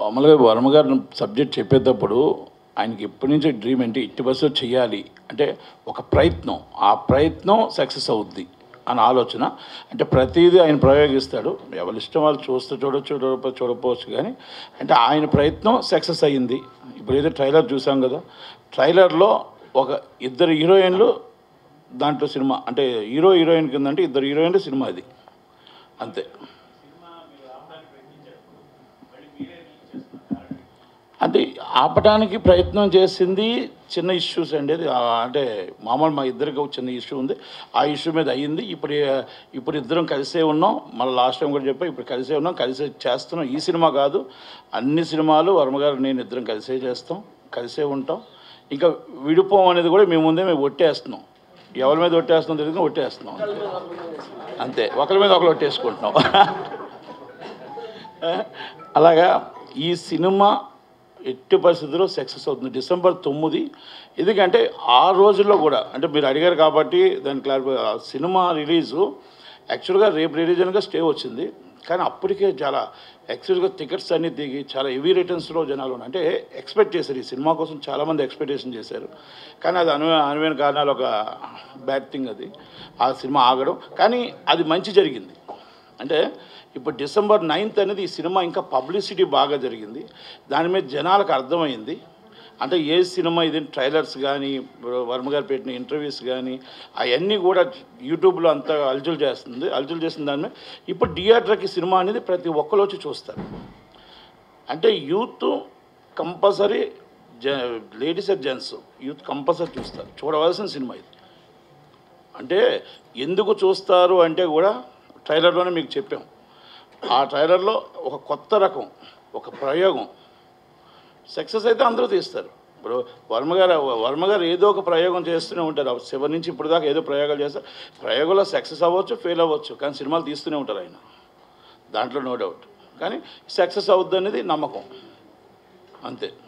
మామూలుగా వర్మ గారు సబ్జెక్ట్ చెప్పేటప్పుడు ఆయనకి ఎప్పటి నుంచో డ్రీమ్ ఏంటి ఇట్టి బస్సు చేయాలి అంటే ఒక ప్రయత్నం ఆ ప్రయత్నం సక్సెస్ అవుద్ది అని ఆలోచన అంటే ప్రతిదీ ఆయన ప్రయోగిస్తాడు ఎవరి ఇష్టం వాళ్ళు చూస్తే చూడొచ్చు చూడపో చూడకపోవచ్చు కానీ అంటే ఆయన ప్రయత్నం సక్సెస్ అయ్యింది ఇప్పుడు ఏదో ట్రైలర్ చూసాం కదా ట్రైలర్లో ఒక ఇద్దరు హీరోయిన్లు దాంట్లో సినిమా అంటే హీరో హీరోయిన్ కింద అంటే ఇద్దరు హీరోయిన్లు సినిమా అది అంతే అంటే ఆపడానికి ప్రయత్నం చేసింది చిన్న ఇష్యూస్ అండి అది ఆ, అంటే మామూలు మా ఇద్దరికి ఒక చిన్న ఇష్యూ ఉంది ఆ ఇష్యూ మీద అయ్యింది ఇప్పుడు ఇప్పుడు ఇద్దరం కలిసే ఉన్నాం మళ్ళీ లాస్ట్ టైం కూడా చెప్పా ఇప్పుడు కలిసే ఉన్నాం కలిసే చేస్తున్నాం ఈ సినిమా కాదు అన్ని సినిమాలు వర్మగారు నేను ఇద్దరం కలిసే చేస్తాం కలిసే ఉంటాం ఇంకా విడిపోం అనేది కూడా మేము ముందే మేము ఒట్టేస్తున్నాం ఎవరి మీద ఒట్టేస్తున్నాం తెలియదు ఒట్టేస్తున్నాం అంతే. అంతే ఒకరి మీద ఒకరు ఒట్టేసుకుంటున్నాం అలాగా ఈ సినిమా ఎట్టి పరిస్థితుల్లో సక్సెస్ అవుతుంది డిసెంబర్ తొమ్మిది ఎందుకంటే ఆ రోజుల్లో కూడా అంటే మీరు అడిగారు కాబట్టి దాని క్లారిఫై ఆ సినిమా రిలీజు యాక్చువల్గా రేపు రిలీజ్ అనగా స్టే వచ్చింది కానీ అప్పటికే చాలా యాక్చువల్గా టికెట్స్ అన్నీ దిగి చాలా హెవీ రిటర్న్స్లో జనాలు ఉన్నారు అంటే ఎక్స్పెక్ట్ చేశారు ఈ సినిమా కోసం చాలామంది ఎక్స్పెక్టేషన్ చేశారు కానీ అది అను అనువైన కారణాలు ఒక బ్యాడ్ థింగ్ అది ఆ సినిమా ఆగడం కానీ అది మంచి జరిగింది అంటే ఇప్పుడు డిసెంబర్ నైన్త్ అనేది ఈ సినిమా ఇంకా పబ్లిసిటీ బాగా జరిగింది దాని మీద జనాలకు అర్థమైంది అంటే ఏ సినిమా ఇది ట్రైలర్స్ కానీ వర్మ గారు పెట్టిన ఇంటర్వ్యూస్ కానీ అవన్నీ కూడా యూట్యూబ్లో అంతా అల్జులు చేస్తుంది అల్జులు చేసిన దాని మీద ఇప్పుడు థియేటర్కి సినిమా అనేది ప్రతి ఒక్కరు వచ్చి చూస్తారు అంటే యూత్ కంపల్సరీ జ ladies and gents youth compulsory చూస్తారు చూడవలసిన సినిమా ఇది అంటే ఎందుకు చూస్తారు అంటే కూడా ట్రైలర్లోనే మీకు చెప్పాం ఆ ట్రైలర్లో ఒక కొత్త రకం ఒక ప్రయోగం సక్సెస్ అయితే అందరూ తీస్తారు ఇప్పుడు వర్మ గారు వర్మ గారు ఏదో ఒక ప్రయోగం చేస్తూనే ఉంటారు చివరి నుంచి ఇప్పుడు దాకా ఏదో ప్రయోగాలు చేస్తారు ప్రయోగంలో సక్సెస్ అవ్వచ్చు ఫెయిల్ అవ్వచ్చు కానీ సినిమాలు తీస్తూనే ఉంటారు ఆయన దాంట్లో నో డౌట్ కానీ సక్సెస్ అవుద్ది అనేది నమ్మకం అంతే